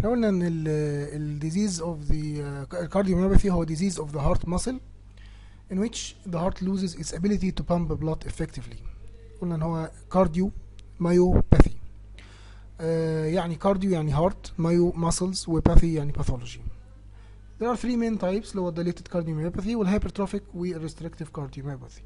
احنا قلنا ان الديزيز اوف ذا cardiomyopathy هو disease of the heart muscle in which the heart loses its ability to pump blood effectively قلنا ان هو cardio myopathy آه يعني cardio يعني heart myo muscles وpathy يعني pathology there are three main types اللي هو dilated cardiomyopathy والhypertrophic والrestrictive cardiomyopathy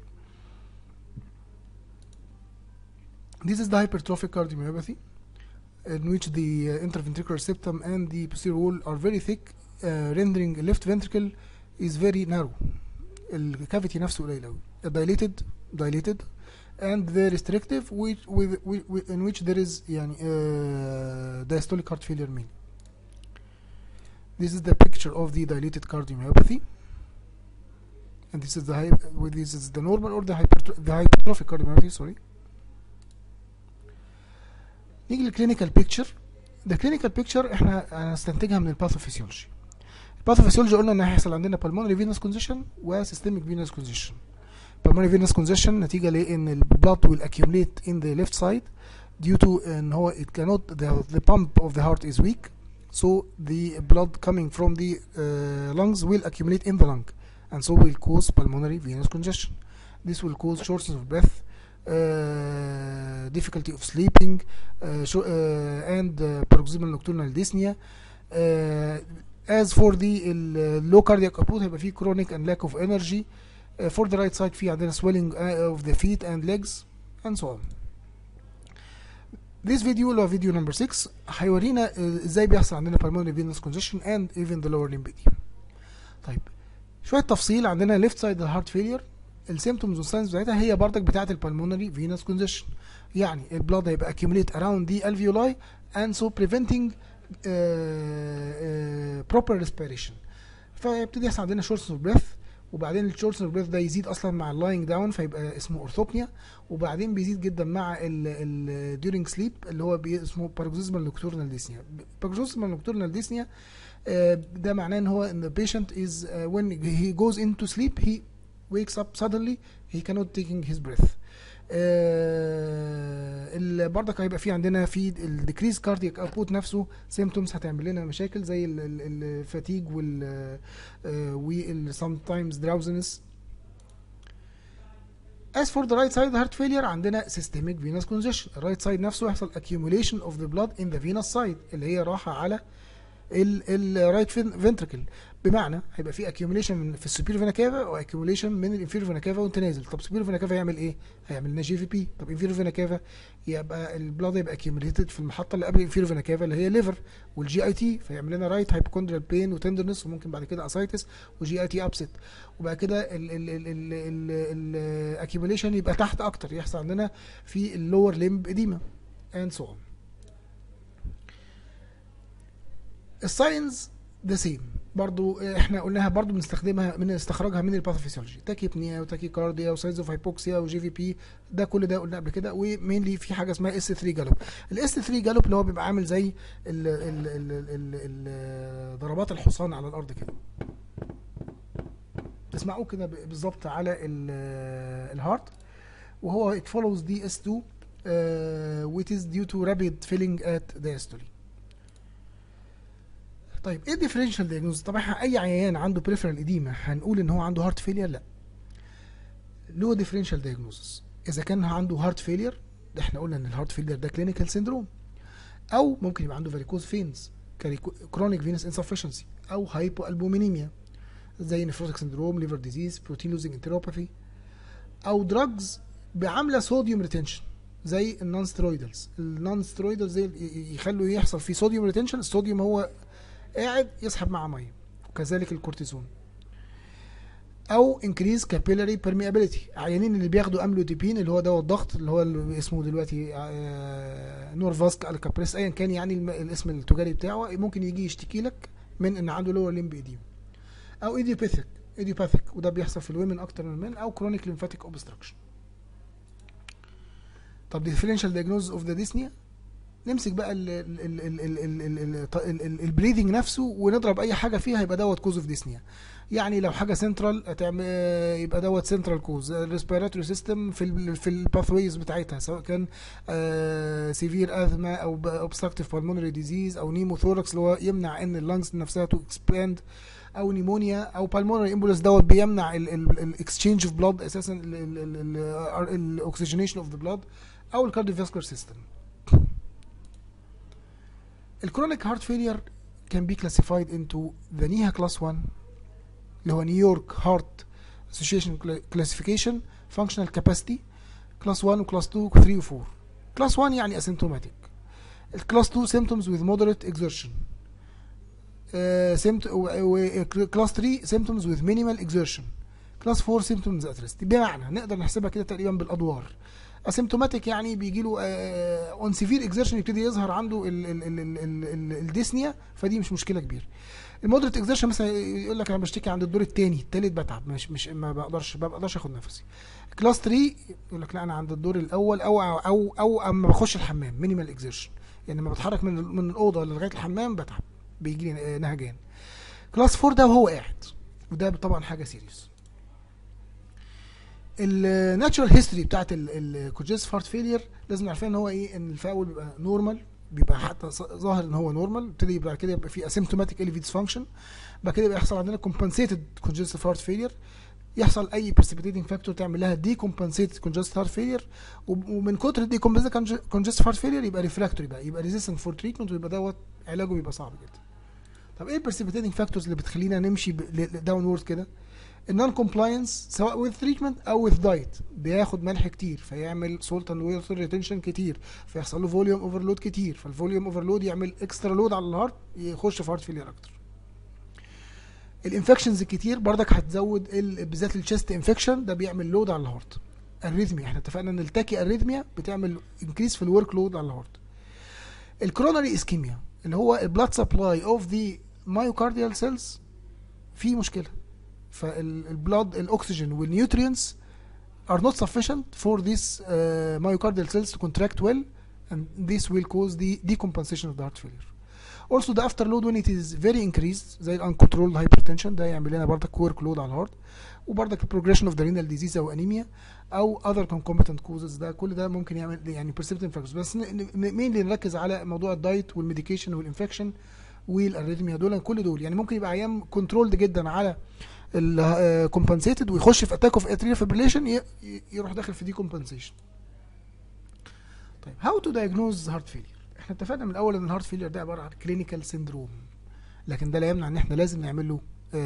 this is the hypertrophic cardiomyopathy in which the uh, interventricular septum and the posterior wall are very thick uh, rendering left ventricle is very narrow الكافيتي نفسه قليل قوي dilated dilated and the restrictive which with, with, with in which there is يعني uh, diastolic heart failure mainly this is the picture of the dilated cardiomyopathy and this is the hy with this is the normal or the hypertro the hypertrophic cardiomyopathy sorry نيجي للكلينيكال بيكتشر ده كلينيكال بيكتشر احنا هنستنتجها من الباثوفيسيولوجي الباثوفيسيولوجي قلنا ان هيحصل عندنا pulmonary venous congestion وسيستميك venous congestion pulmonary venous congestion نتيجة لان البلاد will accumulate in the left side due to ان هو it cannot the, the pump of the heart is weak so the blood coming from the uh, lungs will accumulate in the lung and so will cause pulmonary venous congestion this will cause shortness of breath uh, difficulty of sleeping uh, sho- uh, and uh, paroxysmal nocturnal dyspnea uh, as for the ال- low cardiac output هيبقى فيه chronic and lack of energy uh, for the right side في عندنا swelling uh, of the feet and legs and so on this video اللي هو فيديو نمبر 6 هيورينا uh, ازاي بيحصل عندنا pulmonary venous congestion and even the lower limb edema طيب شويه تفصيل عندنا left side heart failure السيمتومز والساينز بتاعتها هي بردك بتاعه البلمونري فينوس كونجيشن يعني البلاد هيبقى accumulate around the alveoli and so preventing uh, uh, proper respiration فيبتدي يحصل عندنا shortness of breath وبعدين الشورتنس اوف بريث ده يزيد اصلا مع اللاينج داون فيبقى اسمه اورثوبنيا وبعدين بيزيد جدا مع ال during سليب اللي هو بي اسمه باروكسيزمال نوكتورنال ديسنيا باروكسيزمال نوكتورنال ديسنيا ده معناه ان هو ان the patient is uh, when he goes into sleep he wakes up suddenly he cannot taking his breath آه برضك هيبقى في عندنا في الديكريز كاردياك اوتبوت نفسه سيمتومز هتعمل لنا مشاكل زي الفاتيج وال وال sometimes drowsiness As for the right side heart failure عندنا systemic venous congestion الرايت سايد نفسه يحصل accumulation of the blood in the venous side اللي هي راحة على الرايت فنتركل بمعنى هيبقى في accumulation من في السوبير فينا كافا و accumulation من الانفيريور فينا كافا وانت نازل طب سوبير فينا كافا يعمل ايه؟ هيعمل لنا جي في بي طب انفيريور فينا كافا يبقى البلاد يبقى accumulated في المحطه اللي قبل الانفيريور فينا كافا اللي هي ليفر والجي اي تي فيعمل لنا رايت هايبوكوندريال بين وتندرنس وممكن بعد كده اسايتس وجي اي تي ابسيت وبعد كده الاكيوميليشن يبقى تحت اكتر يحصل عندنا في اللور ليمب اديما اند سو اون الساينز ذا سيم برضو احنا قلناها برضو بنستخدمها من استخراجها من الباثوفيسيولوجي تاكيبنيا وتاكيكارديا وساينز اوف هايبوكسيا وجي في بي ده كل ده قلنا قبل كده ومينلي في حاجه اسمها اس 3 جالوب الاس 3 جالوب اللي هو بيبقى عامل زي ال ال ال ال ال ضربات الحصان على الارض كده تسمعوه كده بالظبط على الهارت وهو it follows DS2 uh, which is due to rapid filling at diastole طيب ايه الديفرنشال دياجنوز طبعا اي عيان عنده بريفرال اديما هنقول ان هو عنده هارت فيلير لا له ديفرنشال دياجنوزس اذا كان عنده هارت فيلير احنا قلنا ان الهارت فيلير ده كلينيكال سيندروم او ممكن يبقى عنده فاريكوز فينز كرونيك فينس انسفشنسي او هايبو البومينيميا زي نفروتيك سندروم ليفر ديزيز بروتين لوزنج انتروباثي او دراجز بعامله صوديوم ريتنشن زي النون سترويدالز النون سترويدالز زي يخلوا يحصل فيه صوديوم ريتنشن الصوديوم هو قاعد يسحب معاه ميه وكذلك الكورتيزون او انكريز كابيلاري بيرميابيليتي عيانين اللي بياخدوا املوديبين اللي هو دواء الضغط اللي هو اللي اسمه دلوقتي نورفاسك الكابريس ايا كان يعني الاسم التجاري بتاعه ممكن يجي يشتكي لك من ان عنده لور ليمب ايديم او ايديوباثيك ايديوباثيك وده بيحصل في الومن اكتر من المن او كرونيك ليمفاتيك اوبستراكشن طب differential diagnosis of the dyspnea نمسك بقى البريذنج نفسه ونضرب اي حاجه فيها يبقى دوت كوز اوف ديسنيا يعني لو حاجه سنترال يبقى دوت سنترال كوز الريسبيراتوري سيستم في ال في الباثويز بتاعتها سواء كان سيفير اذما او اوبستراكتيف بالمونري ديزيز او نيموثوركس اللي هو يمنع ان اللنجز نفسها تو اكسباند او نيمونيا او بالمونري امبولس دوت بيمنع الاكسشينج اوف بلاد اساسا الاكسجينيشن اوف ذا بلاد او الكارديوفاسكولار سيستم الكرونيك هارت فيلير can be classified into the NIHA class 1 اللي هو نيويورك هارت اسوشيشن كلاسيفيكيشن فانكشنال كاباسيتي كلاس 1 وكلاس 2 و 3 و 4 كلاس 1 يعني اسيمتوماتيك الكلاس 2 symptoms with moderate exertion كلاس 3 symptoms with minimal exertion كلاس 4 symptoms at rest بمعنى نقدر نحسبها كده تقريبا بالادوار اسيمتوماتيك يعني بيجي له اون سيفير اكزertion يبتدي يظهر عنده الديسنيا فدي مش مشكله كبيره المودريت اكزertion مثلا يقول لك انا بشتكي عند الدور الثاني الثالث بتعب مش مش ما بقدرش ما بقدرش اخد نفسي كلاس 3 يقول لك لا انا عند الدور الاول او او او, أو اما بخش الحمام مينيمال اكزertion يعني لما بتحرك من من الاوضه لغايه الحمام بتعب بيجي لي نهجان كلاس 4 ده وهو قاعد وده طبعا حاجه سيريس الناتشورال هيستوري بتاعت الكونجستيف هارت فيلير لازم نعرفها ان هو ايه ان في الاول بيبقى نورمال بيبقى حتى ظاهر ان هو نورمال ابتدي بعد كده يبقى في اسيمتوماتيك اليفي ديسفانكشن بعد كده يبقى يحصل عندنا كومبنسيتد كونجستيف هارت فيلير يحصل اي بريسبيتيتنج فاكتور تعمل لها دي كومبنسيتد كونجستيف هارت فيلير ومن كتر الدي كونجستيف هارت فيلير يبقى ريفراكتوري بقى يبقى ريزيستنت فور تريتمنت ويبقى دوت علاجه بيبقى صعب جدا طب ايه البريسبيتيتنج فاكتورز اللي بتخلينا نمشي داون وورد كده النون كومبلاينس سواء وذ تريتمنت او وذ دايت بياخد ملح كتير فيعمل سولت اند ووتر ريتنشن كتير فيحصل له فوليوم اوفرلود كتير فالفوليوم اوفرلود يعمل اكسترا لود على الهارت يخش في هارت فيلير اكتر الانفكشنز الكتير بردك هتزود بالذات الشيست انفكشن ده بيعمل لود على الهارت الريثميا احنا اتفقنا ان التاكي الريثميا بتعمل انكريس في الورك لود على الهارت الكروناري اسكيميا اللي هو البلاد سبلاي اوف ذا مايوكارديال سيلز في مشكله فالبلاد الاكسجين والنيوترينز are not sufficient for these uh, myocardial cells to contract well and this will cause the decompensation of the heart failure. Also the afterload when it is very increased زي ال uncontrolled hypertension ده يعمل لنا برضك work load على الهارت وبرضك progression of the renal disease او انيميا او other concomitant causes ده كل ده ممكن يعمل يعني precipitant factors بس مين اللي نركز على موضوع الدايت والميديكيشن والانفكشن والاريثميا دول كل دول يعني ممكن يبقى عيان كنترولد جدا على الكومبنسيتد ويخش في اتاك اوف اتريال فيبريليشن يروح داخل في دي كومبنسيشن طيب هاو تو دايجنوز هارت فيلير احنا اتفقنا من الاول ان الهارت فيلير ده عباره عن كلينيكال سيندروم لكن ده لا يمنع ان احنا لازم نعمل له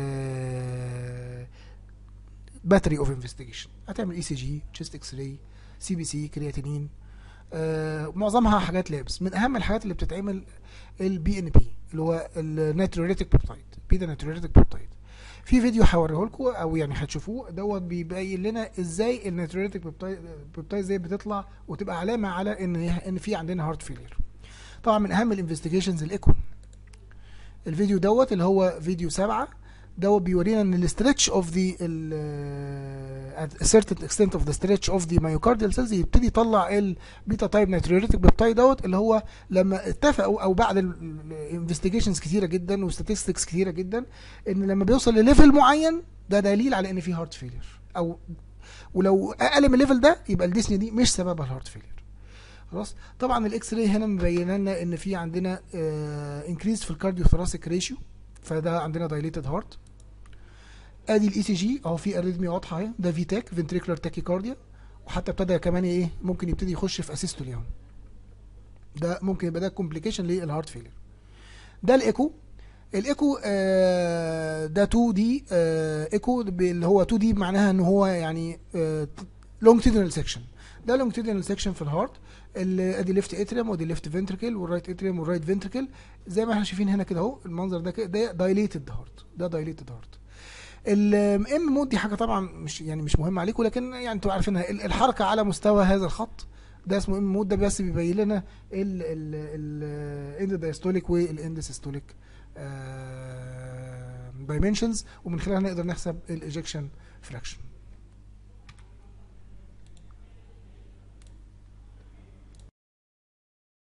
باتري اوف انفستيجيشن هتعمل اي سي جي تشيست اكس راي سي بي سي كرياتينين آه معظمها حاجات لابس من اهم الحاجات اللي بتتعمل البي ان بي اللي هو الناتريوريتك بيبتايد بيتا ناتريوريتك بيبتايد في فيديو هوريه لكم او يعني هتشوفوه دوت بيبين لنا ازاي الناتريوريتك بيبتايد زي بتطلع وتبقى علامه على ان ان في عندنا هارت فيلير طبعا من اهم الانفستيجيشنز الايكو الفيديو دوت اللي هو فيديو سبعة دوت بيورينا ان الاسترتش اوف ذا certain extent of the stretch of the myocardial cells يبتدي يطلع البيتا تايب ناتريوريتك بيبتايد دوت اللي هو لما اتفقوا او بعد الانفستيجيشنز كتيره جدا وستاتستكس كتيره جدا ان لما بيوصل لليفل معين ده دليل على ان في هارت فيلير او ولو اقل من الليفل ده يبقى الديسنيا دي مش سببها الهارت فيلير خلاص طبعا الاكس راي هنا مبينه لنا ان في عندنا انكريز في الكارديو ثوراسيك ريشيو فده عندنا دايليتد هارت ادي الاي سي جي اهو في اريثميا واضحه اهي ده في تاك فنتريكولار تاكيكارديا وحتى ابتدى كمان ايه ممكن يبتدي يخش في اسيستول يعني ده ممكن يبقى ده كومبليكيشن للهارت فيلير ده الايكو الايكو آه ده 2 دي آه ايكو اللي هو 2 دي معناها ان هو يعني لونجتيدنال سيكشن ده لونجتيدنال سيكشن في الهارت ادي ليفت اتريوم ودي ليفت فنتركل والرايت اتريوم والرايت فنتركل زي ما احنا شايفين هنا كده اهو المنظر ده كده ده دايليتد هارت ده دايليتد هارت الام مود دي حاجه طبعا مش يعني مش مهمه عليكم لكن يعني انتوا عارفينها الحركه على مستوى هذا الخط ده اسمه ام مود ده بس بيبين لنا الاند دايستوليك والاند سيستوليك دايمنشنز ومن خلالها نقدر نحسب الايجكشن فراكشن